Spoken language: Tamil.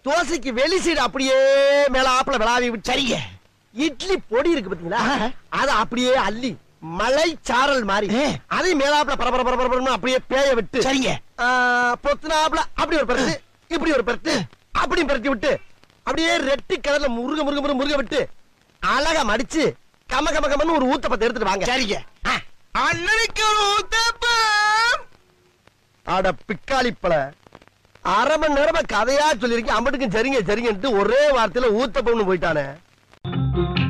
தோசைக்கு வெளி சைடு அப்படியே மேல ஆப்பிள விளாவி விட்டு சரிங்க இட்லி பொடி இருக்கு பாத்தீங்களா ஆஹா. அத அப்படியே அள்ளி மலை சாரல் மாதிரி ஏ. அதையும் மேலாப்புல பரபர பரபர பரபரன்னு அப்படியே பேய விட்டு சரிங்க ஆ, பொத்துனாப்புல அப்படி ஒரு பரட்டு இப்படி ஒரு பரட்டு அப்படி பரட்டி விட்டு அப்படியே ரெட்டி கலர்ல முருக முருக முருக முருக விட்டு அழகா மடிச்சு கம கம கமன்னு ஒரு ஊத்தப்பத்தை எடுத்துட்டு வாங்க சரிங்க ஆ, அண்ணனுக்கு ஒரு ஊத்தப்பம் அட பிக்காளிப்பழ அரை மணி நேரமா கதையா சொல்லிருக்கேன் அம்பட்டுக்கும் சரிங்க சரிங்கன்ட்டு ஒரே வார்த்தையில ஊத்தப்பம்னு போயிட்டானே